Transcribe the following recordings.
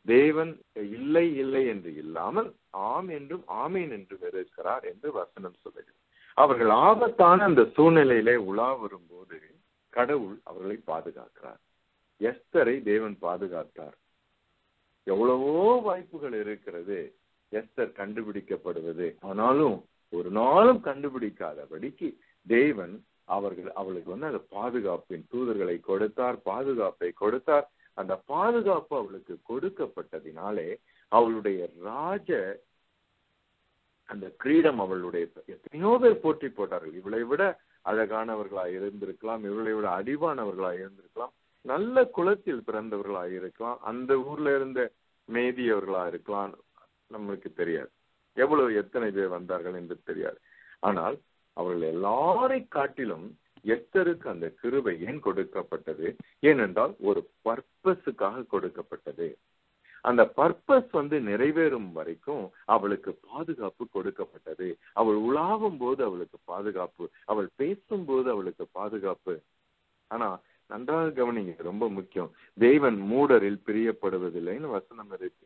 தேவன் இல்லை இல்லை என்று இல்லாமல் ஆம் என்றும் ஆமேன் என்றும் இருக்கிறார் என்று வசனம் சொல்லுகிறது அவர்கள் ஆபத்தான அந்த சூழ்நிலையிலே உலா வரும்போது கடவுள் அவர்களை பாதுகாக்கிறார் எஸ்தரை தேவன் பாதுகாத்தார் எவ்வளவோ வாய்ப்புகள் இருக்கிறது எஸ்தர் கண்டுபிடிக்கப்படுவது ஆனாலும் ஒரு நாளும் கண்டுபிடிக்காதபடிக்கு தேவன் அவர்கள் அவளுக்கு வந்து அந்த பாதுகாப்பின் தூதர்களை கொடுத்தார் பாதுகாப்பை கொடுத்தார் அந்த பாதுகாப்பு அவளுக்கு கொடுக்கப்பட்டதினாலே அவளுடைய ராஜ அந்த கிரீடம் அவளுடைய எத்தனையோ பேர் போற்றி போட்டார்கள் இவளை விட அழகானவர்களா இருந்திருக்கலாம் இவளை விட அடிவானவர்களா இருந்திருக்கலாம் நல்ல குலத்தில் பிறந்தவர்களா இருக்கலாம் அந்த ஊர்ல இருந்த மேதியவர்களா இருக்கலாம் நம்மளுக்கு தெரியாது எவ்வளவு எத்தனை பேர் வந்தார்கள் என்று தெரியாது ஆனால் அவர்கள் எல்லாரை காட்டிலும் எஸ்தருக்கு அந்த கிருபை ஏன் கொடுக்கப்பட்டது ஏனென்றால் ஒரு பர்பஸுக்காக கொடுக்கப்பட்டது அந்த பர்பஸ் வந்து நிறைவேறும் வரைக்கும் அவளுக்கு பாதுகாப்பு கொடுக்கப்பட்டது அவள் உலாவும் போது அவளுக்கு பாதுகாப்பு அவள் பேசும்போது அவளுக்கு பாதுகாப்பு ஆனா நன்றாக கவனிங்க ரொம்ப முக்கியம் தேவன் மூடரில் பிரியப்படுவதில்லைன்னு வசனம் இருக்கு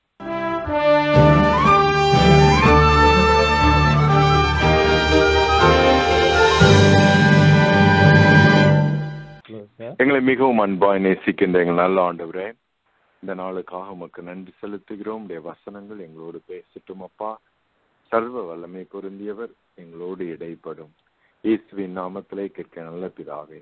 எங்களை மிகவும் அன்பாய் நேசிக்கின்ற எங்கள் நல்ல ஆண்டவரே இந்த நாளுக்காக உமக்கு நன்றி செலுத்துகிறோம் உடைய வசனங்கள் எங்களோடு பேசட்டும் அப்பா சர்வ வல்லமை பொருந்தியவர் எங்களோடு இடைப்படும் இயேசுவின் நாமத்திலே கேட்க நல்ல பிதாவே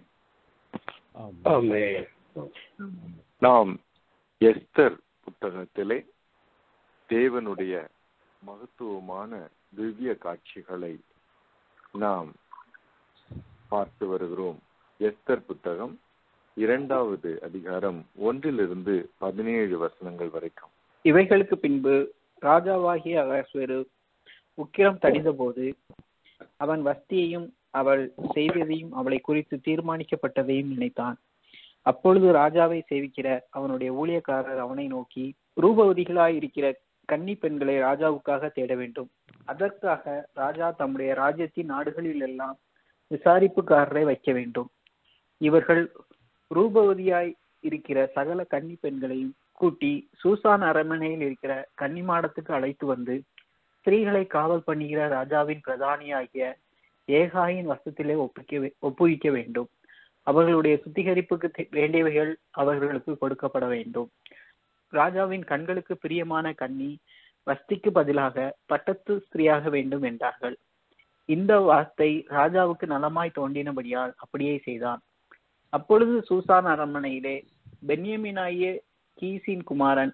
நாம் எஸ்தர் புத்தகத்திலே தேவனுடைய மகத்துவமான திவ்ய காட்சிகளை நாம் பார்த்து வருகிறோம் எஸ்தர் புத்தகம் இரண்டாவது அதிகாரம் ஒன்றிலிருந்து பதினேழு வசனங்கள் வரைக்கும் இவைகளுக்கு பின்பு ராஜாவாகிய அகஸ்வேரு உக்கிரம் தணிந்தபோது அவன் வஸ்தியையும் அவள் செய்ததையும் அவளை குறித்து தீர்மானிக்கப்பட்டதையும் நினைத்தான் அப்பொழுது ராஜாவை சேவிக்கிற அவனுடைய ஊழியக்காரர் அவனை நோக்கி ரூபவதிகளாய் இருக்கிற கன்னி பெண்களை ராஜாவுக்காக தேட வேண்டும் அதற்காக ராஜா தம்முடைய ராஜ்யத்தின் நாடுகளில் எல்லாம் விசாரிப்புக்காரரை வைக்க வேண்டும் இவர்கள் ரூபவதியாய் இருக்கிற சகல கன்னி பெண்களையும் கூட்டி சூசான் அரண்மனையில் இருக்கிற கன்னிமாடத்துக்கு அழைத்து வந்து ஸ்திரீகளை காவல் பண்ணுகிற ராஜாவின் பிரதானியாகிய ஏகாயின் வசத்திலே ஒப்பிக்க ஒப்புவிக்க வேண்டும் அவர்களுடைய சுத்திகரிப்புக்கு வேண்டியவைகள் அவர்களுக்கு கொடுக்கப்பட வேண்டும் ராஜாவின் கண்களுக்கு பிரியமான கன்னி வஸ்திக்கு பதிலாக பட்டத்து ஸ்திரீயாக வேண்டும் என்றார்கள் இந்த வார்த்தை ராஜாவுக்கு நலமாய் தோன்றினபடியால் அப்படியே செய்தான் அப்பொழுது சூசான் அரண்மனையிலே பென்யமினாகிய கீசின் குமாரன்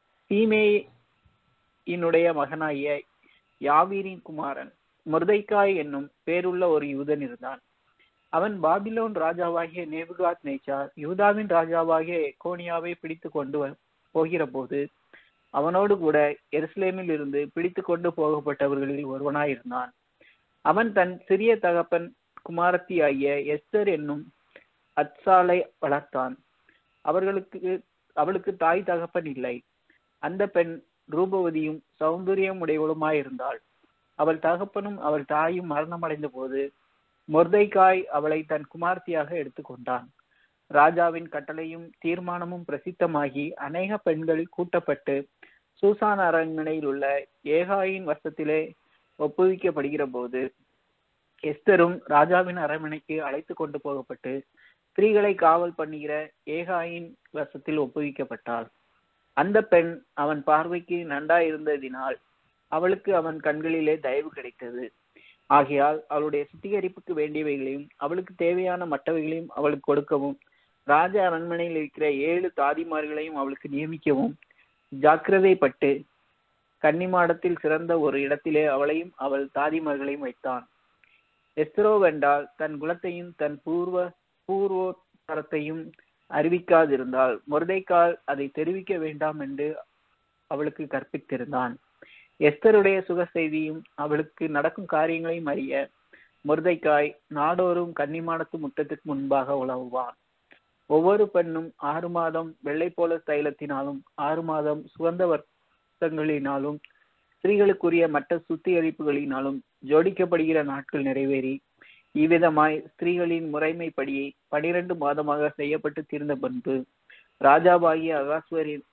சீமேயினுடைய மகனாகிய யாவீரின் குமாரன் முர்தைக்காய் என்னும் பேருள்ள ஒரு யூதன் இருந்தான் அவன் பாபிலோன் ராஜாவாகிய நேபுகாத் நேச்சார் யூதாவின் ராஜாவாகிய எக்கோனியாவை பிடித்து கொண்டு போகிற போது அவனோடு கூட எருசலேமில் இருந்து பிடித்து கொண்டு போகப்பட்டவர்களில் ஒருவனாயிருந்தான் அவன் தன் சிறிய தகப்பன் குமாரத்தி ஆகிய எஸ்தர் என்னும் அத்சாலை வளர்த்தான் அவர்களுக்கு அவளுக்கு தாய் தகப்பன் இல்லை அந்த பெண் ரூபவதியும் சௌந்தரியம் உடையவளுமாயிருந்தாள் அவள் தகப்பனும் அவள் தாயும் மரணமடைந்த போது மொர்தைக்காய் அவளை தன் குமார்த்தியாக எடுத்துக்கொண்டான் ராஜாவின் கட்டளையும் தீர்மானமும் பிரசித்தமாகி அநேக பெண்கள் கூட்டப்பட்டு சூசான் அரண்மனையில் உள்ள ஏகாயின் வசத்திலே ஒப்புவிக்கப்படுகிற போது எஸ்தரும் ராஜாவின் அரண்மனைக்கு அழைத்து கொண்டு போகப்பட்டு ஸ்திரீகளை காவல் பண்ணுகிற ஏகாயின் வசத்தில் ஒப்புவிக்கப்பட்டாள் அந்த பெண் அவன் பார்வைக்கு நன்றாயிருந்ததினால் அவளுக்கு அவன் கண்களிலே தயவு கிடைத்தது ஆகையால் அவளுடைய சுத்திகரிப்புக்கு வேண்டியவைகளையும் அவளுக்கு தேவையான மற்றவைகளையும் அவளுக்கு கொடுக்கவும் ராஜ அரண்மனையில் இருக்கிற ஏழு தாதிமார்களையும் அவளுக்கு நியமிக்கவும் ஜாக்கிரதைப்பட்டு கன்னிமாடத்தில் சிறந்த ஒரு இடத்திலே அவளையும் அவள் தாதிமார்களையும் வைத்தான் எஸ்தரோவென்றால் தன் குலத்தையும் தன் பூர்வ பூர்வோத்தரத்தையும் அறிவிக்காதிருந்தால் முருதைக்கால் அதை தெரிவிக்க வேண்டாம் என்று அவளுக்கு கற்பித்திருந்தான் எஸ்தருடைய சுக செய்தியும் அவளுக்கு நடக்கும் காரியங்களையும் அறிய முருதைக்காய் நாடோறும் கன்னிமாடத்து முற்றத்துக்கு முன்பாக உழவுவான் ஒவ்வொரு பெண்ணும் ஆறு மாதம் வெள்ளை போல தைலத்தினாலும் ஆறு மாதம் சுகந்த வர்த்தங்களினாலும் ஸ்திரீகளுக்குரிய மற்ற சுத்திகரிப்புகளினாலும் ஜோடிக்கப்படுகிற நாட்கள் நிறைவேறி இவ்விதமாய் ஸ்திரீகளின் முறைமைப்படியே பனிரெண்டு மாதமாக செய்யப்பட்டு தீர்ந்த பண்பு ராஜாவாகிய அகாஸ்வரின்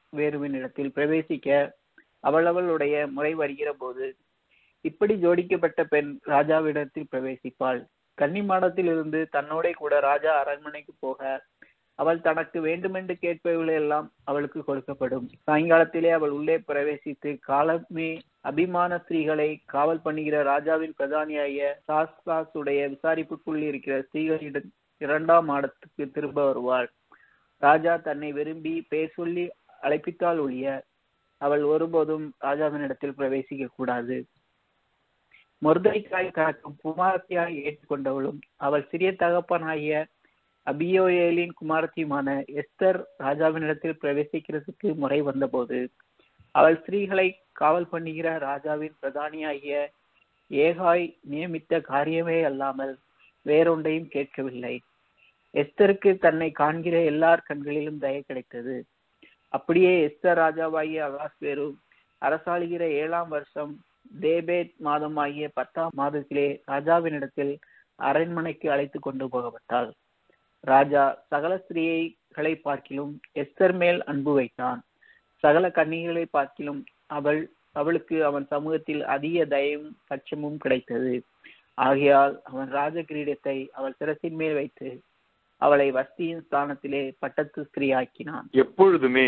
வேறுவின் இடத்தில் பிரவேசிக்க அவளவளுடைய முறை வருகிற போது இப்படி ஜோடிக்கப்பட்ட பெண் ராஜாவிடத்தில் பிரவேசிப்பாள் கன்னிமாடத்தில் இருந்து தன்னோட கூட ராஜா அரண்மனைக்கு போக அவள் தனக்கு வேண்டுமென்று கேட்பவைகளை எல்லாம் அவளுக்கு கொடுக்கப்படும் சாயங்காலத்திலே அவள் உள்ளே பிரவேசித்து காலமே அபிமான ஸ்திரீகளை காவல் பண்ணுகிற ராஜாவின் பிரதானியாகிய சாஸ்தாசுடைய விசாரிப்புக்குள் இருக்கிற ஸ்திரீகளிடம் இரண்டாம் மாடத்துக்கு திரும்ப வருவாள் ராஜா தன்னை விரும்பி பேர் சொல்லி அழைப்பித்தால் ஒழிய அவள் ஒருபோதும் ராஜாவினிடத்தில் பிரவேசிக்க கூடாது மொர்தைக்காய் தனக்கு குமாரத்தியாய் ஏற்றுக்கொண்டவளும் அவள் சிறிய தகப்பனாகிய அபியோயேலின் குமாரத்தியுமான எஸ்தர் ராஜாவினிடத்தில் பிரவேசிக்கிறதுக்கு முறை வந்தபோது அவள் ஸ்திரீகளை காவல் பண்ணுகிற ராஜாவின் பிரதானியாகிய ஏகாய் நியமித்த காரியமே அல்லாமல் வேறொன்றையும் கேட்கவில்லை எஸ்தருக்கு தன்னை காண்கிற எல்லார் கண்களிலும் தய கிடைத்தது அப்படியே எஸ்தர் ராஜாவாகிய அகாஸ்வேரு அரசாளுகிற ஏழாம் வருஷம் தேபேத் மாதமாகிய பத்தாம் மாதத்திலே ராஜாவினிடத்தில் அரண்மனைக்கு அழைத்து கொண்டு போகப்பட்டாள் ராஜா சகல ஸ்திரீகளை பார்க்கிலும் எஸ்தர் மேல் அன்பு வைத்தான் சகல கன்னிகளை பார்க்கிலும் அவள் அவளுக்கு அவன் சமூகத்தில் அதிக தயவும் பட்சமும் கிடைத்தது ஆகையால் அவன் ராஜ கிரீடத்தை அவள் சிரசின் மேல் வைத்து அவளை வஸ்தியின் ஸ்தானத்திலே பட்டத்து ஸ்திரீ ஆக்கினான் எப்பொழுதுமே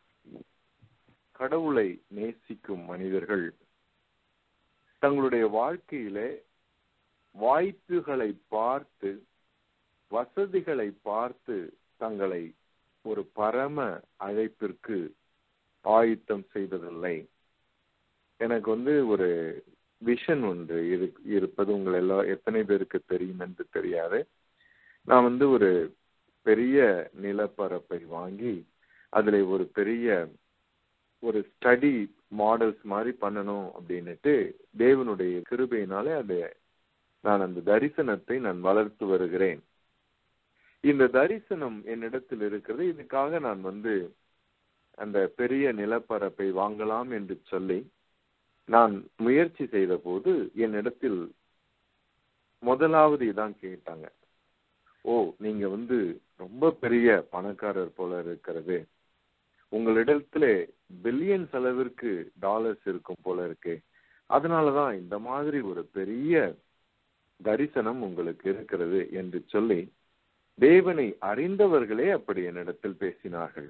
கடவுளை நேசிக்கும் மனிதர்கள் தங்களுடைய வாழ்க்கையிலே வாய்ப்புகளை பார்த்து வசதிகளை பார்த்து தங்களை ஒரு பரம அழைப்பிற்கு ஆயுத்தம் செய்வதில்லை எனக்கு வந்து ஒரு விஷன் ஒன்று இரு இருப்பது உங்கள் எல்லா எத்தனை பேருக்கு தெரியும் என்று தெரியாது நான் வந்து ஒரு பெரிய நிலப்பரப்பை வாங்கி அதுல ஒரு பெரிய ஒரு ஸ்டடி மாடல்ஸ் மாதிரி பண்ணணும் அப்படின்னுட்டு தேவனுடைய கிருபையினாலே அது நான் அந்த தரிசனத்தை நான் வளர்த்து வருகிறேன் இந்த தரிசனம் என்னிடத்தில் இருக்கிறது இதுக்காக நான் வந்து அந்த பெரிய நிலப்பரப்பை வாங்கலாம் என்று சொல்லி நான் முயற்சி செய்த போது என்னிடத்தில் முதலாவது இதான் கேட்டாங்க ஓ நீங்க வந்து ரொம்ப பெரிய பணக்காரர் போல இருக்கிறது உங்களிடத்துல பில்லியன் செலவிற்கு டாலர்ஸ் இருக்கும் போல இருக்கு அதனாலதான் இந்த மாதிரி ஒரு பெரிய தரிசனம் உங்களுக்கு இருக்கிறது என்று சொல்லி தேவனை அறிந்தவர்களே அப்படி என்னிடத்தில் பேசினார்கள்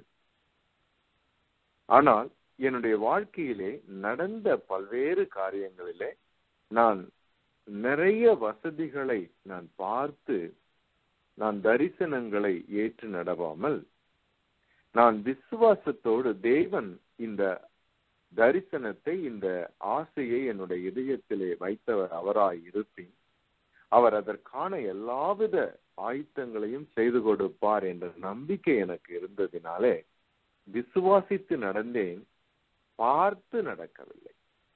ஆனால் என்னுடைய வாழ்க்கையிலே நடந்த பல்வேறு காரியங்களிலே நான் நிறைய வசதிகளை நான் பார்த்து நான் தரிசனங்களை ஏற்று நடவாமல் நான் விசுவாசத்தோடு தேவன் இந்த தரிசனத்தை இந்த ஆசையை என்னுடைய இதயத்திலே வைத்தவர் அவராய் இருப்பின் அவர் அதற்கான எல்லாவித ஆயுத்தங்களையும் செய்து கொடுப்பார் என்ற நம்பிக்கை எனக்கு இருந்ததினாலே விசுவாசித்து நடந்தேன் பார்த்து நடக்கவில்லை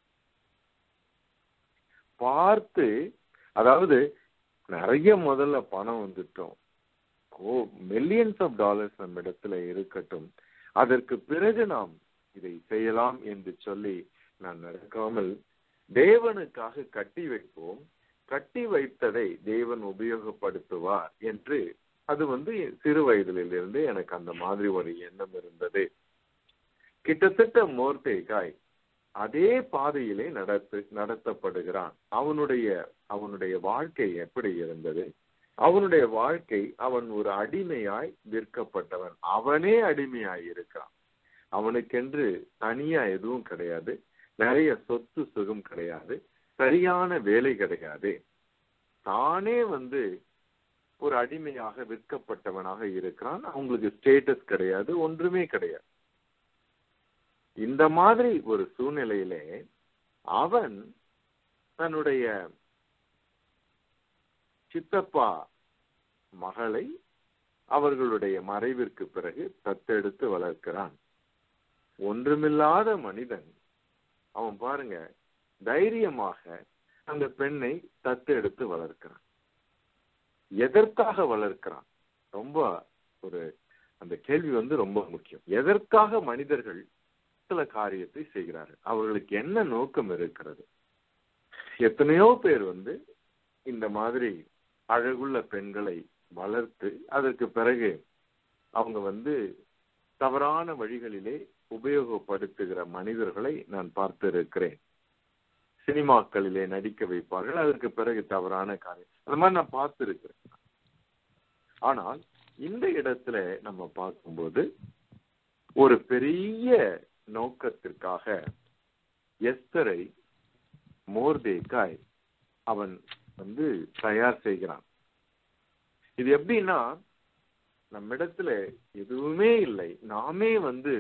பார்த்து அதாவது நிறைய முதல்ல பணம் வந்துட்டோம் ஓ மில்லியன்ஸ் ஆஃப் டாலர்ஸ் நம்ம இடத்துல இருக்கட்டும் அதற்கு பிறகு நாம் இதை செய்யலாம் என்று சொல்லி நான் நடக்காமல் தேவனுக்காக கட்டி வைப்போம் கட்டி வைத்ததை தேவன் உபயோகப்படுத்துவார் என்று அது வந்து சிறு வயதிலிருந்து எனக்கு அந்த மாதிரி ஒரு எண்ணம் இருந்தது கிட்டத்தட்ட மோர்தேகாய் அதே பாதையிலே நடத்து நடத்தப்படுகிறான் அவனுடைய அவனுடைய வாழ்க்கை எப்படி இருந்தது அவனுடைய வாழ்க்கை அவன் ஒரு அடிமையாய் விற்கப்பட்டவன் அவனே அடிமையாய் இருக்கான் அவனுக்கென்று தனியா எதுவும் கிடையாது நிறைய சொத்து சுகம் கிடையாது சரியான வேலை கிடையாது தானே வந்து ஒரு அடிமையாக விற்கப்பட்டவனாக இருக்கிறான் அவங்களுக்கு ஸ்டேட்டஸ் கிடையாது ஒன்றுமே கிடையாது இந்த மாதிரி ஒரு சூழ்நிலையிலே அவன் தன்னுடைய சித்தப்பா மகளை அவர்களுடைய மறைவிற்கு பிறகு தத்தெடுத்து வளர்க்கிறான் ஒன்றுமில்லாத மனிதன் அவன் பாருங்க தைரியமாக அந்த பெண்ணை தத்தெடுத்து வளர்க்கிறான் எதற்காக வளர்க்கிறான் ரொம்ப ஒரு அந்த கேள்வி வந்து ரொம்ப முக்கியம் எதற்காக மனிதர்கள் சில காரியத்தை செய்கிறார்கள் அவர்களுக்கு என்ன நோக்கம் இருக்கிறது எத்தனையோ பேர் வந்து இந்த மாதிரி அழகுள்ள பெண்களை வளர்த்து அதற்கு பிறகு அவங்க வந்து தவறான வழிகளிலே உபயோகப்படுத்துகிற மனிதர்களை நான் பார்த்திருக்கிறேன் சினிமாக்களிலே நடிக்க வைப்பார்கள் அதற்கு பிறகு தவறான காரியம் அந்த மாதிரி நான் பார்த்திருக்கிறேன் ஆனால் இந்த இடத்துல நம்ம பார்க்கும்போது ஒரு பெரிய நோக்கத்திற்காக எஸ்தரை மோர்தேக்காய் அவன் வந்து தயார் செய்கிறான் இது எப்படின்னா நம்மிடத்துல எதுவுமே இல்லை நாமே வந்து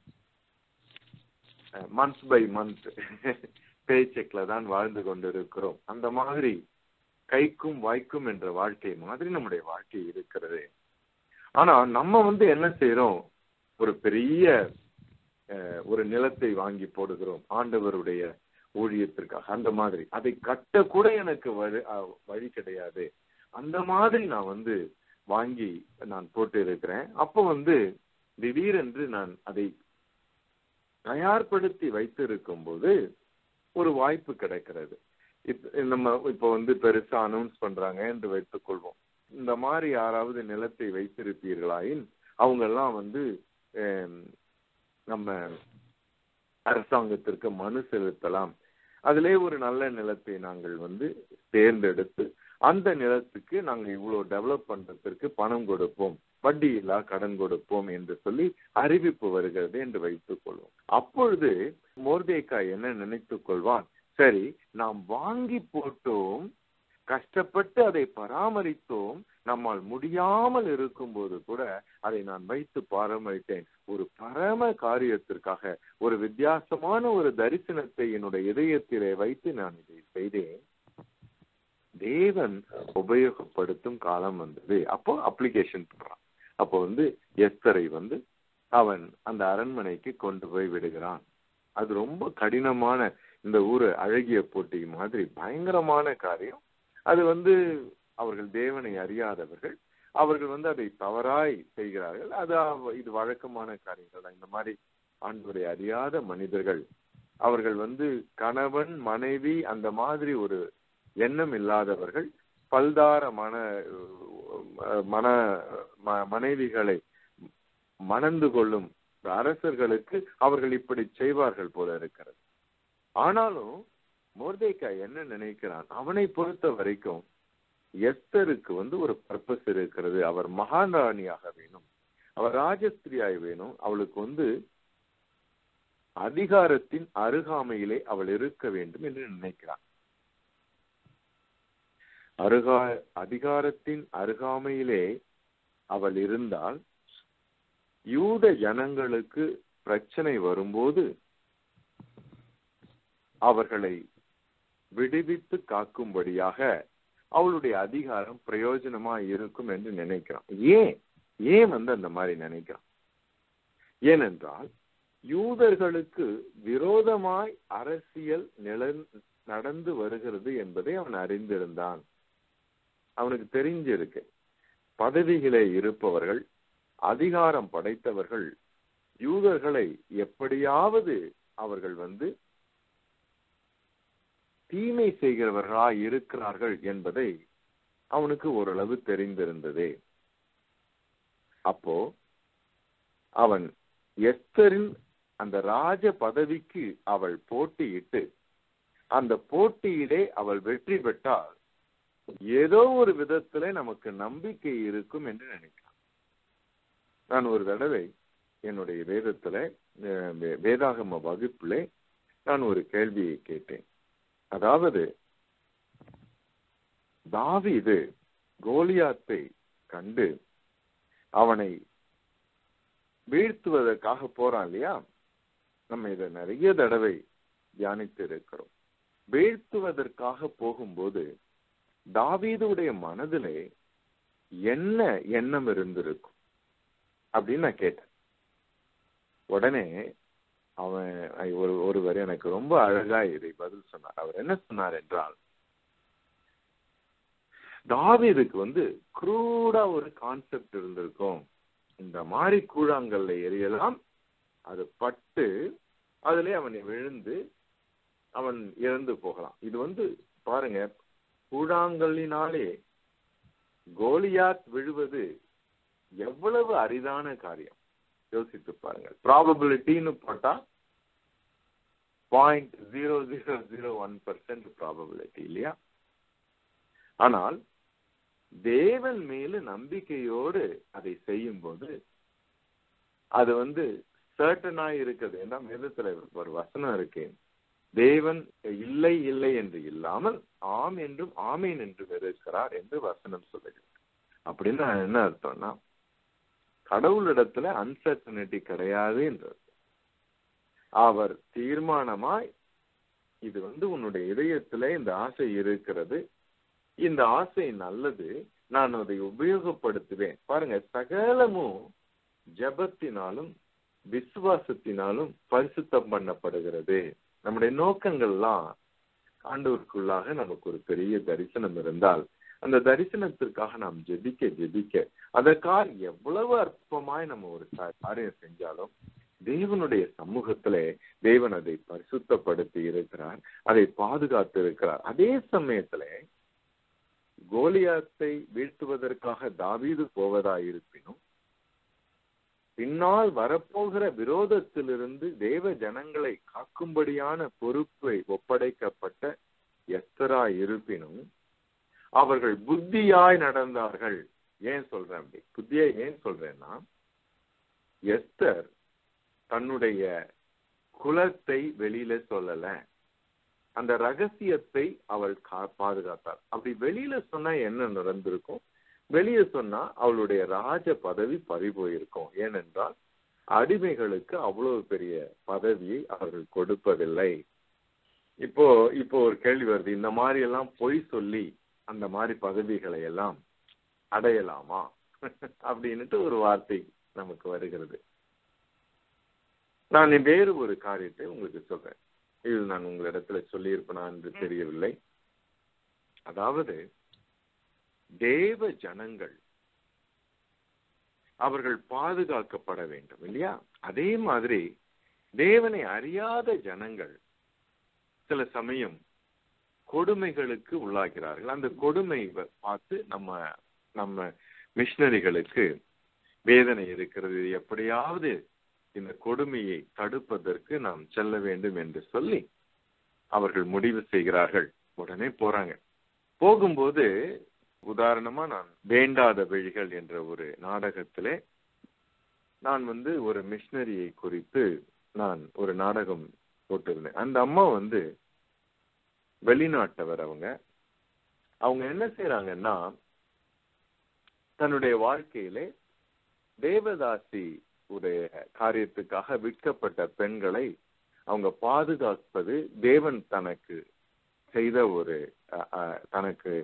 மந்த் பை மந்த் பே செக்ல தான் வாழ்ந்து கொண்டிருக்கிறோம் அந்த மாதிரி கைக்கும் வாய்க்கும் என்ற வாழ்க்கை மாதிரி நம்முடைய வாழ்க்கை இருக்கிறது ஆனா நம்ம வந்து என்ன செய்யறோம் ஒரு பெரிய ஒரு நிலத்தை வாங்கி போடுகிறோம் ஆண்டவருடைய ஊழியத்திற்காக அந்த மாதிரி அதை கட்ட கூட எனக்கு வழி வழி கிடையாது அந்த மாதிரி நான் வந்து வாங்கி நான் போட்டு இருக்கிறேன் அப்போ வந்து திடீரென்று நான் அதை தயார்படுத்தி வைத்திருக்கும் போது ஒரு வாய்ப்பு கிடைக்கிறது நம்ம இப்ப வந்து பெருசா அனௌன்ஸ் பண்றாங்க என்று வைத்துக் கொள்வோம் இந்த மாதிரி யாராவது நிலத்தை வைத்திருப்பீர்களாயின் அவங்க எல்லாம் வந்து நம்ம அரசாங்கத்திற்கு மனு செலுத்தலாம் அதிலே ஒரு நல்ல நிலத்தை நாங்கள் வந்து தேர்ந்தெடுத்து அந்த நிலத்துக்கு நாங்க இவ்வளவு டெவலப் பண்றதுக்கு பணம் கொடுப்போம் வட்டி இல்லா கடன் கொடுப்போம் என்று சொல்லி அறிவிப்பு வருகிறது என்று வைத்துக் கொள்வோம் அப்பொழுது மோர்தேக்கா என்ன நினைத்துக் கொள்வான் சரி நாம் வாங்கி போட்டோம் கஷ்டப்பட்டு அதை பராமரித்தோம் நம்மால் முடியாமல் இருக்கும்போது கூட அதை நான் வைத்து பராமரித்தேன் ஒரு பரம காரியத்திற்காக ஒரு வித்தியாசமான ஒரு தரிசனத்தை என்னுடைய இதயத்திலே வைத்து நான் இதை செய்தேன் தேவன் உபயோகப்படுத்தும் காலம் வந்தது அப்போ அப்ளிகேஷன் பண்றான் அப்போ வந்து எஸ்தரை வந்து அவன் அந்த அரண்மனைக்கு கொண்டு போய் விடுகிறான் அது ரொம்ப கடினமான இந்த ஊரு அழகிய போட்டி மாதிரி பயங்கரமான காரியம் அது வந்து அவர்கள் தேவனை அறியாதவர்கள் அவர்கள் வந்து அதை தவறாய் செய்கிறார்கள் அது இது வழக்கமான காரியங்கள் தான் இந்த மாதிரி ஆண்டவரை அறியாத மனிதர்கள் அவர்கள் வந்து கணவன் மனைவி அந்த மாதிரி ஒரு எண்ணம் இல்லாதவர்கள் பல்தார மன மன மனைவிகளை மணந்து கொள்ளும் அரசர்களுக்கு அவர்கள் இப்படி செய்வார்கள் போல இருக்கிறது ஆனாலும் மோர்தேக்கா என்ன நினைக்கிறான் அவனை பொறுத்த வரைக்கும் எஸ்தருக்கு வந்து ஒரு பர்பஸ் இருக்கிறது அவர் மகாராணியாக வேணும் அவர் ராஜஸ்திரியாய் வேணும் அவளுக்கு வந்து அதிகாரத்தின் அருகாமையிலே அவள் இருக்க வேண்டும் என்று நினைக்கிறான் அருகா அதிகாரத்தின் அருகாமையிலே அவள் இருந்தால் யூத ஜனங்களுக்கு பிரச்சனை வரும்போது அவர்களை விடுவித்து காக்கும்படியாக அவளுடைய அதிகாரம் பிரயோஜனமா இருக்கும் என்று நினைக்கிறான் ஏன் ஏன் வந்து அந்த மாதிரி நினைக்கிறான் ஏனென்றால் யூதர்களுக்கு விரோதமாய் அரசியல் நில நடந்து வருகிறது என்பதை அவன் அறிந்திருந்தான் அவனுக்கு தெரிஞ்சிருக்கு பதவிகளே இருப்பவர்கள் அதிகாரம் படைத்தவர்கள் யூதர்களை எப்படியாவது அவர்கள் வந்து தீமை செய்கிறவர்களா இருக்கிறார்கள் என்பதை அவனுக்கு ஓரளவு தெரிந்திருந்ததே அப்போ அவன் எஸ்தரின் அந்த ராஜ பதவிக்கு அவள் போட்டியிட்டு அந்த போட்டியிலே அவள் வெற்றி பெற்றால் ஏதோ ஒரு விதத்துல நமக்கு நம்பிக்கை இருக்கும் என்று நினைக்கிறான் நான் ஒரு தடவை என்னுடைய வேதத்துல வேதாகம வகுப்பிலே நான் ஒரு கேள்வியை கேட்டேன் அதாவது தாவிது கோலியாத்தை கண்டு அவனை வீழ்த்துவதற்காக போறான் இல்லையா நம்ம இதை நிறைய தடவை தியானித்து இருக்கிறோம் வீழ்த்துவதற்காக போகும்போது தாவீதுடைய மனதிலே என்ன எண்ணம் இருந்திருக்கும் அப்படின்னு நான் கேட்டேன் உடனே அவன் ஒரு ஒருவர் எனக்கு ரொம்ப அழகா இதை பதில் சொன்னார் அவர் என்ன சொன்னார் என்றால் தாவீதுக்கு வந்து குரூடா ஒரு கான்செப்ட் இருந்திருக்கும் இந்த மாதிரி கூழாங்கல்ல எரியலாம் அது பட்டு அதுல அவன் விழுந்து அவன் இறந்து போகலாம் இது வந்து பாருங்க கூழாங்கல்லினாலே கோலியாத் விழுவது எவ்வளவு அரிதான காரியம் யோசித்து பாருங்கள் ப்ராபபிலிட்டின்னு போட்டா point zero zero zero one percent probability இல்லையா ஆனால் தேவன் மேல நம்பிக்கையோடு அதை செய்யும் போது அது வந்து சர்டனா இருக்குது ஏன்னா வேதத்துல ஒரு வசனம் இருக்கு தேவன் இல்லை இல்லை என்று இல்லாமல் ஆம் என்றும் ஆமேன் என்று இருக்கிறார் என்று வசனம் சொல்லுகிறது அப்படின்னு என்ன அர்த்தம்னா கடவுளிடத்துல அன்சர்டனிட்டி கிடையாது என்றது அவர் தீர்மானமாய் இது வந்து உன்னுடைய இதயத்துல இந்த ஆசை இருக்கிறது இந்த ஆசை நல்லது நான் அதை உபயோகப்படுத்துவேன் பாருங்க சகலமும் ஜபத்தினாலும் விசுவாசத்தினாலும் பரிசுத்தம் பண்ணப்படுகிறது நம்முடைய நோக்கங்கள்லாம் ஆண்டவருக்குள்ளாக நமக்கு ஒரு பெரிய தரிசனம் இருந்தால் அந்த தரிசனத்திற்காக நாம் ஜெபிக்க ஜெபிக்க அதற்காக எவ்வளவு அற்பமாய் நம்ம ஒரு காரியம் செஞ்சாலும் தேவனுடைய சமூகத்துல தேவன் அதை பரிசுத்தப்படுத்தி இருக்கிறார் அதை பாதுகாத்து இருக்கிறார் அதே சமயத்துல கோலியாத்தை வீழ்த்துவதற்காக தாவீது போவதா இருப்பினும் பின்னால் வரப்போகிற விரோதத்திலிருந்து தேவ ஜனங்களை காக்கும்படியான பொறுப்பை ஒப்படைக்கப்பட்ட எஸ்தரா இருப்பினும் அவர்கள் புத்தியாய் நடந்தார்கள் ஏன் சொல்றேன் அப்படி புத்தியா ஏன் சொல்றேன்னா எஸ்தர் தன்னுடைய குலத்தை வெளியில சொல்லல அந்த ரகசியத்தை அவள் பாதுகாத்தாள் அப்படி வெளியில சொன்னா என்ன நடந்திருக்கும் வெளியே சொன்னா அவளுடைய ராஜ பதவி பறி போயிருக்கும் ஏனென்றால் அடிமைகளுக்கு அவ்வளவு பெரிய பதவியை அவர்கள் கொடுப்பதில்லை இப்போ இப்போ ஒரு கேள்வி வருது இந்த மாதிரி எல்லாம் பொய் சொல்லி அந்த மாதிரி பதவிகளை எல்லாம் அடையலாமா அப்படின்னுட்டு ஒரு வார்த்தை நமக்கு வருகிறது நான் வேறு ஒரு காரியத்தை உங்களுக்கு சொல்றேன் இது நான் உங்களிடத்துல சொல்லியிருப்பேனா என்று தெரியவில்லை அதாவது தேவ ஜனங்கள் அவர்கள் பாதுகாக்கப்பட வேண்டும் இல்லையா அதே மாதிரி தேவனை அறியாத ஜனங்கள் சில சமயம் கொடுமைகளுக்கு உள்ளாகிறார்கள் அந்த கொடுமை பார்த்து நம்ம நம்ம மிஷினரிகளுக்கு வேதனை இருக்கிறது எப்படியாவது இந்த கொடுமையை தடுப்பதற்கு நாம் செல்ல வேண்டும் என்று சொல்லி அவர்கள் முடிவு செய்கிறார்கள் உடனே போறாங்க போகும்போது உதாரணமா நான் வேண்டாத வழிகள் என்ற ஒரு நாடகத்திலே நான் வந்து ஒரு மிஷினரியை குறித்து நான் ஒரு நாடகம் போட்டிருந்தேன் அந்த அம்மா வந்து வெளிநாட்டவர் அவங்க அவங்க என்ன செய்யறாங்கன்னா தன்னுடைய வாழ்க்கையிலே தேவதாசி உடைய காரியத்துக்காக விற்கப்பட்ட பெண்களை அவங்க பாதுகாப்பது தேவன் தனக்கு செய்த ஒரு தனக்கு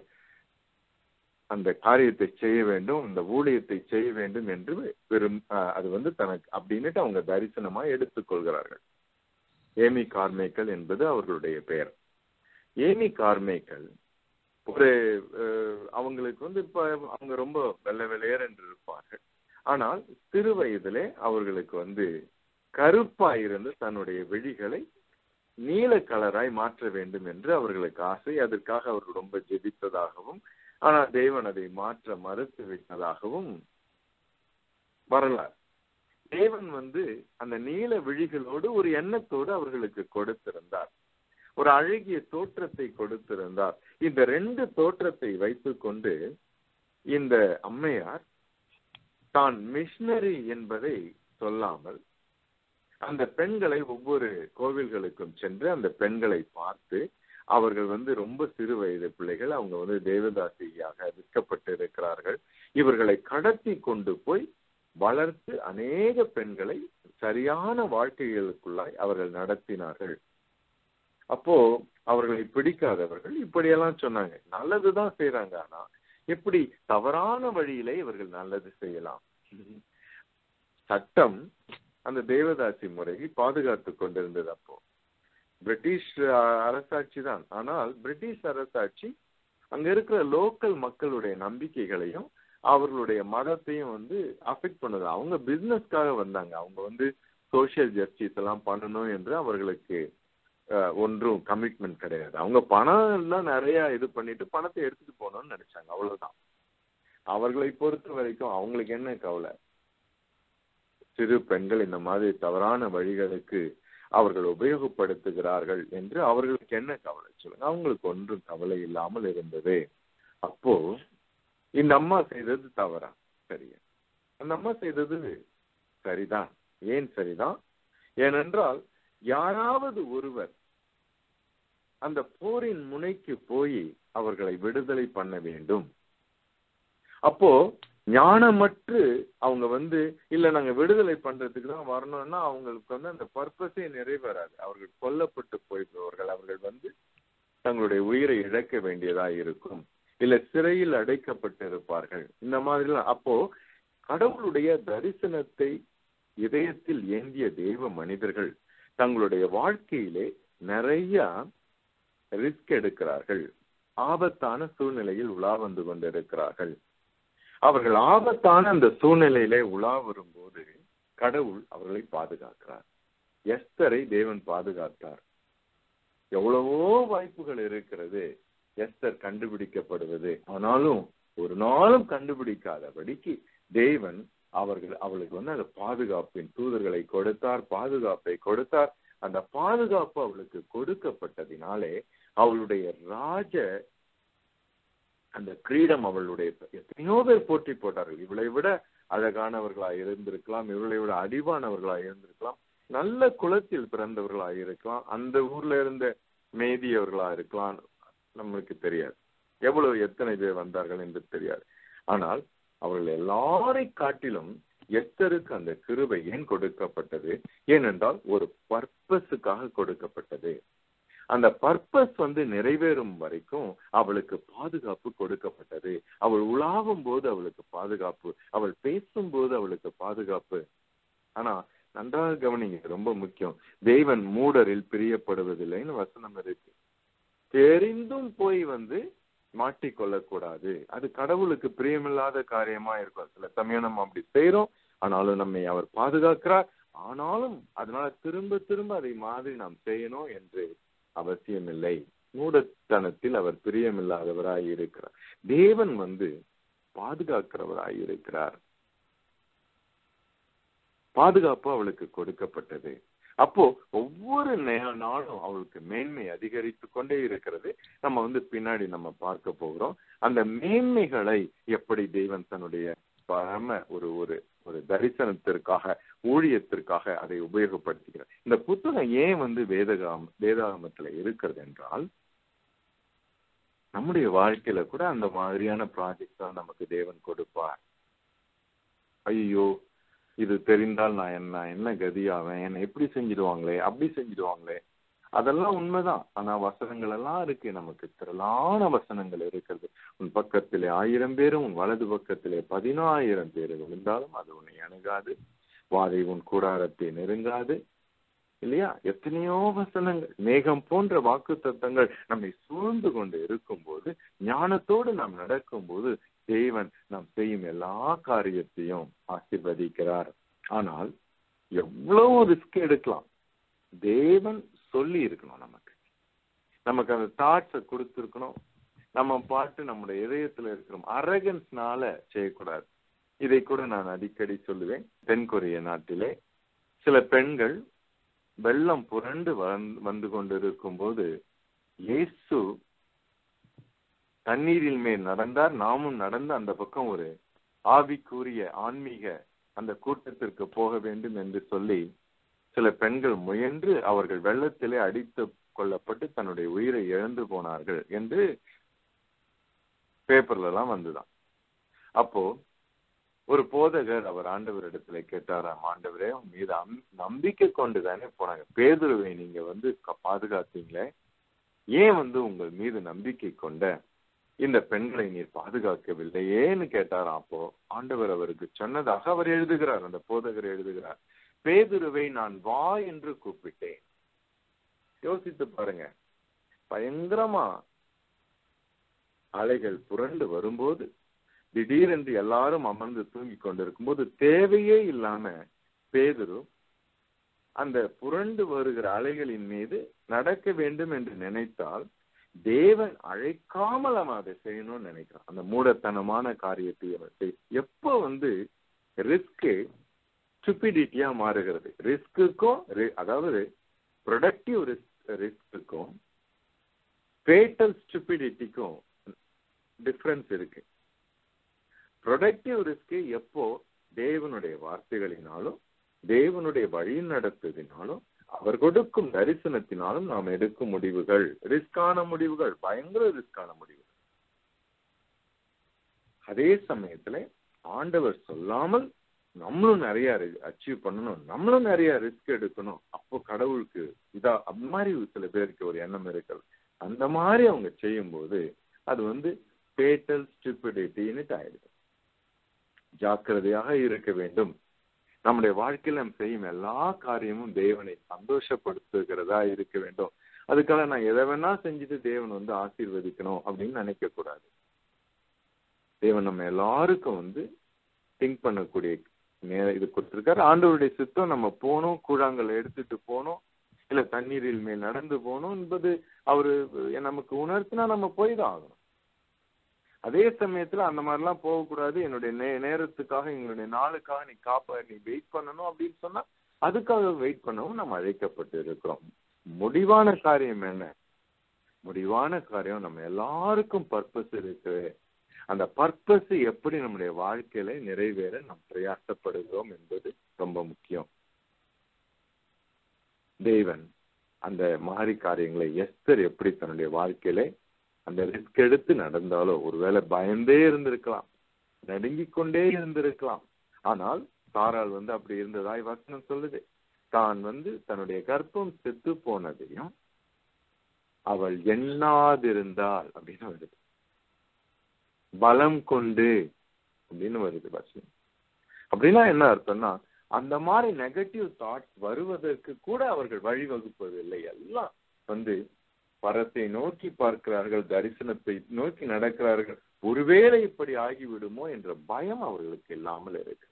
அந்த காரியத்தை செய்ய வேண்டும் அந்த ஊழியத்தை செய்ய வேண்டும் என்று விரும் அது வந்து தனக்கு அப்படின்னுட்டு அவங்க தரிசனமா எடுத்துக்கொள்கிறார்கள் ஏமி கார்மேக்கல் என்பது அவர்களுடைய பெயர் ஏமி கார்மேக்கல் ஒரு அவங்களுக்கு வந்து இப்ப அவங்க ரொம்ப வெள்ளை வெள்ளையர் என்று இருப்பார்கள் ஆனால் சிறு வயதிலே அவர்களுக்கு வந்து கருப்பாய் இருந்து தன்னுடைய விழிகளை நீல கலராய் மாற்ற வேண்டும் என்று அவர்களுக்கு ஆசை அதற்காக அவர்கள் ரொம்ப ஜெபித்ததாகவும் ஆனால் தேவன் அதை மாற்ற மறுத்து விட்டதாகவும் வரலாறு தேவன் வந்து அந்த நீல விழிகளோடு ஒரு எண்ணத்தோடு அவர்களுக்கு கொடுத்திருந்தார் ஒரு அழகிய தோற்றத்தை கொடுத்திருந்தார் இந்த ரெண்டு தோற்றத்தை வைத்துக்கொண்டு இந்த அம்மையார் தான் மிஷினரி என்பதை சொல்லாமல் அந்த பெண்களை ஒவ்வொரு கோவில்களுக்கும் சென்று அந்த பெண்களை பார்த்து அவர்கள் வந்து ரொம்ப சிறு வயது பிள்ளைகள் அவங்க வந்து தேவதாசியாக விற்கப்பட்டு இருக்கிறார்கள் இவர்களை கடத்தி கொண்டு போய் வளர்த்து அநேக பெண்களை சரியான வாழ்க்கைகளுக்குள்ளாய் அவர்கள் நடத்தினார்கள் அப்போ அவர்களை பிடிக்காதவர்கள் இப்படியெல்லாம் சொன்னாங்க நல்லதுதான் செய்யறாங்க ஆனா எப்படி தவறான வழியிலே இவர்கள் நல்லது செய்யலாம் சட்டம் அந்த தேவதாசி முறையை பாதுகாத்து கொண்டிருந்தது அப்போ பிரிட்டிஷ் அரசாட்சி தான் ஆனால் பிரிட்டிஷ் அரசாட்சி அங்க இருக்கிற லோக்கல் மக்களுடைய நம்பிக்கைகளையும் அவர்களுடைய மதத்தையும் வந்து அஃபெக்ட் பண்ணுது அவங்க பிசினஸ்க்காக வந்தாங்க அவங்க வந்து சோசியல் ஜஸ்டிஸ் எல்லாம் பண்ணணும் என்று அவர்களுக்கு ஒன்றும் கமிட்மெண்ட் கிடையாது அவங்க பணம் எல்லாம் நிறைய இது பண்ணிட்டு பணத்தை எடுத்துட்டு போகணும்னு நினைச்சாங்க அவ்வளவுதான் அவர்களை பொறுத்த வரைக்கும் அவங்களுக்கு என்ன கவலை சிறு பெண்கள் இந்த மாதிரி தவறான வழிகளுக்கு அவர்கள் உபயோகப்படுத்துகிறார்கள் என்று அவர்களுக்கு என்ன கவலை சொல்லுங்க அவங்களுக்கு ஒன்றும் கவலை இல்லாமல் இருந்தது அப்போ இந்த அம்மா செய்தது தவறா சரியா அந்த அம்மா செய்தது சரிதான் ஏன் சரிதான் ஏனென்றால் யாராவது ஒருவர் அந்த போரின் முனைக்கு போய் அவர்களை விடுதலை பண்ண வேண்டும் அப்போ ஞானமற்று அவங்க வந்து இல்ல நாங்க விடுதலை பண்றதுக்கு தான் வரணும்னா அவங்களுக்கு வந்து அந்த பர்பஸே நிறைவேறாது அவர்கள் கொல்லப்பட்டு போய்விடுவார்கள் அவர்கள் வந்து தங்களுடைய உயிரை இழக்க வேண்டியதா இருக்கும் இல்ல சிறையில் அடைக்கப்பட்டு இருப்பார்கள் இந்த மாதிரிலாம் அப்போ கடவுளுடைய தரிசனத்தை இதயத்தில் ஏந்திய தெய்வ மனிதர்கள் தங்களுடைய வாழ்க்கையிலே நிறைய ரிஸ்க் எடுக்கிறார்கள் ஆபத்தான சூழ்நிலையில் உலா வந்து கொண்டிருக்கிறார்கள் அவர்கள் ஆபத்தான அந்த சூழ்நிலையிலே உலா வரும்போது கடவுள் அவர்களை பாதுகாக்கிறார் எஸ்தரை தேவன் பாதுகாத்தார் எவ்வளவோ வாய்ப்புகள் இருக்கிறது எஸ்தர் கண்டுபிடிக்கப்படுவது ஆனாலும் ஒரு நாளும் கண்டுபிடிக்காதபடிக்கு தேவன் அவர்கள் அவளுக்கு வந்து அந்த பாதுகாப்பின் தூதர்களை கொடுத்தார் பாதுகாப்பை கொடுத்தார் அந்த பாதுகாப்பு அவளுக்கு கொடுக்கப்பட்டதினாலே அவளுடைய ராஜ அந்த கிரீடம் அவளுடைய எத்தனையோ பேர் போற்றி போட்டார்கள் இவளை விட அழகானவர்களா இருந்திருக்கலாம் இவளை விட அடிவானவர்களா இருந்திருக்கலாம் நல்ல குலத்தில் பிறந்தவர்களா இருக்கலாம் அந்த ஊர்ல இருந்த மேதியவர்களா இருக்கலாம் நம்மளுக்கு தெரியாது எவ்வளவு எத்தனை பேர் வந்தார்கள் என்று தெரியாது ஆனால் அவர்கள் எல்லாரை காட்டிலும் எஸ்தருக்கு அந்த கிருபை ஏன் கொடுக்கப்பட்டது ஏனென்றால் ஒரு பர்பஸுக்காக கொடுக்கப்பட்டது அந்த பர்பஸ் வந்து நிறைவேறும் வரைக்கும் அவளுக்கு பாதுகாப்பு கொடுக்கப்பட்டது அவள் உலாவும் போது அவளுக்கு பாதுகாப்பு அவள் பேசும்போது அவளுக்கு பாதுகாப்பு ஆனா நன்றாக கவனிங்க ரொம்ப முக்கியம் தேவன் மூடரில் பிரியப்படுவதில்லைன்னு வசனம் இருக்கு தெரிந்தும் போய் வந்து மாட்டிக்கொள்ளக்கூடாது அது கடவுளுக்கு பிரியமில்லாத காரியமா இருக்கும் சில சமயம் நம்ம அப்படி செய்யறோம் ஆனாலும் நம்மை அவர் பாதுகாக்கிறார் ஆனாலும் அதனால திரும்ப திரும்ப அதை மாதிரி நாம் செய்யணும் என்று அவசியமில்லை மூடத்தனத்தில் அவர் பிரியமில்லாதவராய் இருக்கிறார் தேவன் வந்து பாதுகாக்கிறவராய் இருக்கிறார் பாதுகாப்பு அவளுக்கு கொடுக்கப்பட்டது அப்போ ஒவ்வொரு நாளும் அவளுக்கு மேன்மை அதிகரித்து கொண்டே இருக்கிறது நம்ம வந்து பின்னாடி நம்ம பார்க்க போகிறோம் அந்த மேன்மைகளை எப்படி தேவன் தன்னுடைய பரம ஒரு ஒரு ஒரு தரிசனத்திற்காக ஊழியத்திற்காக அதை உபயோகப்படுத்துகிறார் இந்த புத்தகம் ஏன் வந்து வேதகாம் வேதாகமத்துல இருக்கிறது என்றால் நம்முடைய வாழ்க்கையில கூட அந்த மாதிரியான ப்ராஜெக்ட் தான் நமக்கு தேவன் கொடுப்பார் ஐயோ இது தெரிந்தால் நான் என்ன என்ன கதியாவேன் என்ன எப்படி செஞ்சிடுவாங்களே அப்படி செஞ்சிடுவாங்களே அதெல்லாம் உண்மைதான் ஆனா வசனங்கள் எல்லாம் இருக்கு நமக்கு திரளான வசனங்கள் இருக்கிறது உன் பக்கத்திலே ஆயிரம் பேரும் உன் வலது பக்கத்திலே பதினாயிரம் பேர் விழுந்தாலும் அது உன்னை அணுகாது வாதை உன் கூடாரத்தை நெருங்காது இல்லையா எத்தனையோ வசனங்கள் மேகம் போன்ற வாக்கு தத்தங்கள் நம்மை சூழ்ந்து கொண்டு இருக்கும்போது ஞானத்தோடு நாம் நடக்கும்போது தேவன் நாம் செய்யும் எல்லா காரியத்தையும் ஆசிர்வதிக்கிறார் ஆனால் எவ்வளவு ரிஸ்க் எடுக்கலாம் தேவன் சொல்லி இருக்கணும் நமக்கு நமக்கு அந்த தாட்ஸை கொடுத்துருக்கணும் நம்ம பாட்டு நம்முடைய இதயத்துல இருக்கிறோம் அரகன்ஸ்னால செய்யக்கூடாது இதை கூட நான் அடிக்கடி சொல்லுவேன் தென் கொரிய நாட்டிலே சில பெண்கள் வெள்ளம் புரண்டு வந்து கொண்டிருக்கும் போது இயேசு தண்ணீரில் மேல் நடந்தார் நாமும் நடந்து அந்த பக்கம் ஒரு ஆவிக்குரிய ஆன்மீக அந்த கூட்டத்திற்கு போக வேண்டும் என்று சொல்லி சில பெண்கள் முயன்று அவர்கள் வெள்ளத்திலே அடித்து கொள்ளப்பட்டு தன்னுடைய உயிரை இழந்து போனார்கள் என்று பேப்பர்ல எல்லாம் வந்துதான் அப்போ ஒரு போதகர் அவர் ஆண்டவரிடத்துல கேட்டாராம் ஆண்டவரே உன் மீது நம்பிக்கை கொண்டு தானே போனாங்க பேதுருவை நீங்க வந்து பாதுகாத்தீங்களே ஏன் வந்து உங்கள் மீது நம்பிக்கை கொண்ட இந்த பெண்களை நீர் பாதுகாக்கவில்லையேன்னு கேட்டாராம் அப்போ ஆண்டவர் அவருக்கு சொன்னதாக அவர் எழுதுகிறார் அந்த போதகர் எழுதுகிறார் பேதுருவை நான் வா என்று கூப்பிட்டேன் யோசித்து பாருங்க பயங்கரமா அலைகள் புரண்டு வரும்போது திடீரென்று எல்லாரும் அமர்ந்து தூங்கி கொண்டிருக்கும் போது தேவையே இல்லாம பேதுரு அந்த புரண்டு வருகிற அலைகளின் மீது நடக்க வேண்டும் என்று நினைத்தால் தேவன் அழைக்காமல் அவன் அதை செய்யணும்னு நினைக்கிறான் அந்த மூடத்தனமான காரியத்தை அவன் செய் எப்போ வந்து ரிஸ்க்கு ஸ்டூபிடிட்டியா மாறுகிறது ரிஸ்க்குக்கும் அதாவது ப்ரொடக்டிவ் ரிஸ்க்குக்கும் ஃபேட்டல் ஸ்டூபிடிட்டிக்கும் டிஃபரன்ஸ் இருக்கு ப்ரொடக்டிவ் ரிஸ்க் எப்போ தேவனுடைய வார்த்தைகளினாலும் தேவனுடைய வழி நடத்துவதினாலும் அவர் கொடுக்கும் தரிசனத்தினாலும் நாம் எடுக்கும் முடிவுகள் ரிஸ்கான முடிவுகள் பயங்கர ரிஸ்கான முடிவுகள் அதே சமயத்துல ஆண்டவர் சொல்லாமல் நம்மளும் நிறைய அச்சீவ் பண்ணணும் நம்மளும் நிறைய ரிஸ்க் எடுக்கணும் அப்போ கடவுளுக்கு இதா அந்த மாதிரி சில பேருக்கு ஒரு எண்ணம் இருக்கிறது அந்த மாதிரி அவங்க செய்யும் போது அது வந்து பேட்டல் ஸ்டூபிடிட்டின்னு ஆயிடுது ஜாக்கிரதையாக இருக்க வேண்டும் நம்முடைய வாழ்க்கையில் நம்ம செய்யும் எல்லா காரியமும் தேவனை சந்தோஷப்படுத்துகிறதா இருக்க வேண்டும் அதுக்காக நான் எதை வேணா செஞ்சுட்டு தேவன் வந்து ஆசீர்வதிக்கணும் அப்படின்னு நினைக்க கூடாது தேவன் நம்ம எல்லாருக்கும் வந்து திங்க் பண்ணக்கூடிய நேரம் இது கொடுத்துருக்காரு ஆண்டவருடைய சித்தம் நம்ம போகணும் கூழாங்கல் எடுத்துட்டு போகணும் இல்ல தண்ணீரில் மேல் நடந்து போகணும் என்பது அவரு நமக்கு உணர்த்தினா நம்ம போய் தான் ஆகணும் அதே சமயத்துல அந்த மாதிரிலாம் போகக்கூடாது என்னுடைய நே நேரத்துக்காக எங்களுடைய நாளுக்காக நீ காப்ப நீ வெயிட் பண்ணணும் அப்படின்னு சொன்னா அதுக்காக வெயிட் பண்ணவும் நம்ம அழைக்கப்பட்டு இருக்கிறோம் முடிவான காரியம் என்ன முடிவான காரியம் நம்ம எல்லாருக்கும் பர்பஸ் இருக்கு அந்த பர்பஸ் எப்படி நம்முடைய வாழ்க்கையில நிறைவேற நாம் பிரயாசப்படுகிறோம் என்பது ரொம்ப முக்கியம் தேவன் அந்த மாறி காரியங்களை எஸ்தர் எப்படி தன்னுடைய வாழ்க்கையில அந்த ரிஸ்க் எடுத்து நடந்தாலோ ஒருவேளை பயந்தே இருந்திருக்கலாம் நடுங்கிக் கொண்டே இருந்திருக்கலாம் ஆனால் சாரால் வந்து அப்படி இருந்ததாய் வசனம் சொல்லுது தான் வந்து தன்னுடைய கர்ப்பம் செத்து போனதையும் அவள் எண்ணாதிருந்தாள் அப்படின்னு வருது பலம் கொண்டு அப்படின்னு வருது வசனம் அப்படின்னா என்ன அர்த்தம்னா அந்த மாதிரி நெகட்டிவ் தாட்ஸ் வருவதற்கு கூட அவர்கள் வழிவகுப்பதில்லை எல்லாம் வந்து பரத்தை நோக்கி பார்க்கிறார்கள் தரிசனத்தை நோக்கி நடக்கிறார்கள் ஒருவேளை இப்படி ஆகிவிடுமோ என்ற பயம் அவர்களுக்கு இல்லாமல் இருக்கு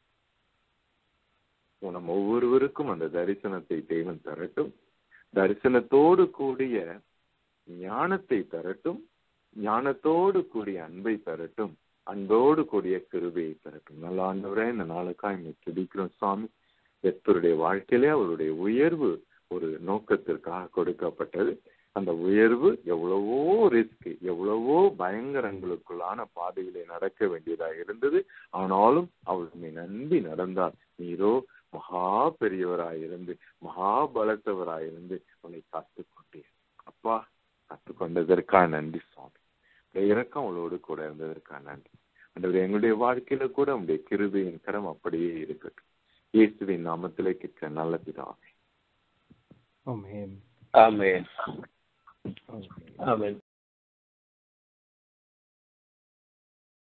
நம்ம ஒவ்வொருவருக்கும் அந்த தரிசனத்தை தெய்வம் தரட்டும் தரிசனத்தோடு கூடிய ஞானத்தை தரட்டும் ஞானத்தோடு கூடிய அன்பை தரட்டும் அன்போடு கூடிய கிருபையை தரட்டும் நல்ல ஆண்டவரே இந்த நாளுக்காக இங்க துடிக்கிறோம் சுவாமி எத்தருடைய வாழ்க்கையிலே அவருடைய உயர்வு ஒரு நோக்கத்திற்காக கொடுக்கப்பட்டது அந்த உயர்வு எவ்வளவோ ரிஸ்க் எவ்வளவோ பயங்கரங்களுக்குள்ளான பாதையிலே நடக்க வேண்டியதாக இருந்தது ஆனாலும் அவள் நம்பி நடந்தார் நீரோ மகா பெரியவராயிருந்து மகா பலத்தவராயிருந்து உன்னை காத்துக்கொண்டீர் அப்பா காத்துக்கொண்டதற்காக நன்றி சுவாமி இறக்கம் அவளோடு கூட இருந்ததற்காக நன்றி அந்த எங்களுடைய வாழ்க்கையில கூட உங்களுடைய கிருபையின் கரம் அப்படியே இருக்கட்டும் இயேசுவின் நாமத்திலே கேட்க நல்ல பிதாவே Amen. Amen. Amen. Amen.